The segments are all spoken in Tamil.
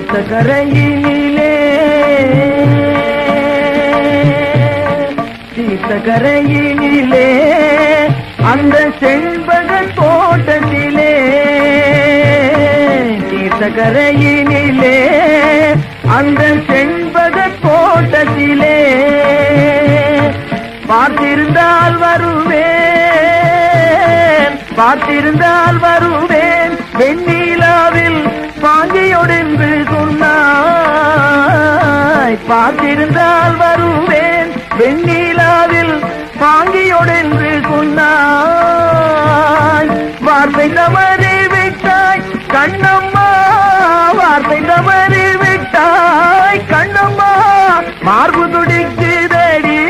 தீர்த்தகரையினிலே தீர்த்தகரையினிலே அந்த செண்பக தோட்டத்திலே தீர்த்தகரையினிலே அந்த செண்பக தோட்டத்திலே பார்த்திருந்தால் வருவேன் பார்த்திருந்தால் வருவேன் வெண்ணிலாவில் பாங்கியொடென்று சொன்னாய் பார்த்திருந்தால் வருவேன் வெண்ணிலாவில் பாங்கியொடென்று சொன்னாய் வார்த்தை தவறி விட்டாய் கண்ணம்மா வார்த்தை தவறி விட்டாய் கண்ணம்மா மார்பு துடிக்குதடி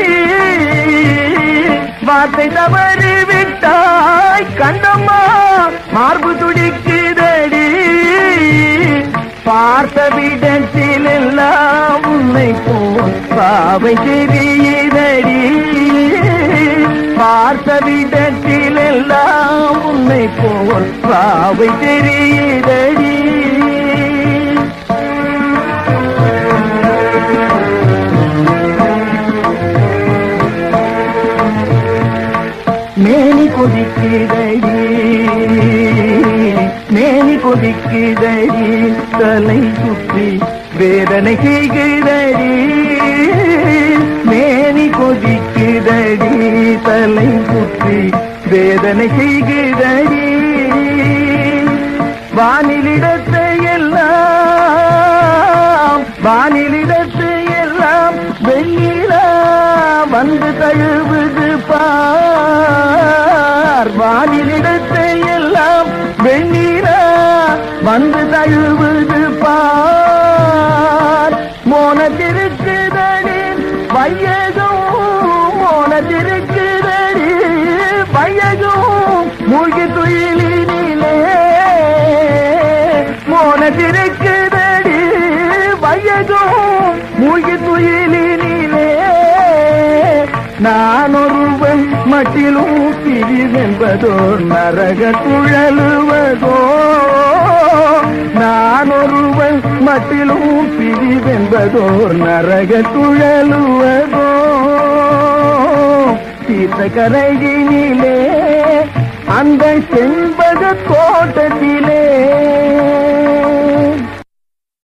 வார்த்தை தவறி விட்டாய் கண்ணம்மா மார்பு துடிக்குதடி பார்த்த விடத்தில் எல்லாம் உன்னை போல் பாவை தெரியுதடி பார்த்த விடத்தில் எல்லாம் உன்னை போல் பாவை தெரியுதடி மேனி கொதிக்குதடி மேனி கொதிக்குதடி தலை சுற்றி வேதனை செய்குதடி மேனி கொதிக்குதடி தலை சுற்றி வேதனை செய்குதடி வானிலிடத்தை எல்லாம் வானிலிடத்தை எல்லாம் வெண்ணிலா வந்து தழுவுது பார் வானிலிடத்தை எல்லாம் வெண்ணிலா வந்து தழுவுது பார் மோனத்திருக்குதடி வையகம் மோனத்திருக்குதடி வையகம் மூழ்கி துயிலினிலே மோனத்திருக்குதடி வையகம் மூழ்கி துயிலினிலே நான் ஒருவன் மட்டிலும் பிரிவென்பதோ நரக குழலுவதோ நான் ஒருவன் மட்டிலும் பிரிவென்பதோ நரக குழலுவதோ தீர்த்த கரையினிலே அந்த செண்பக தோட்டத்திலே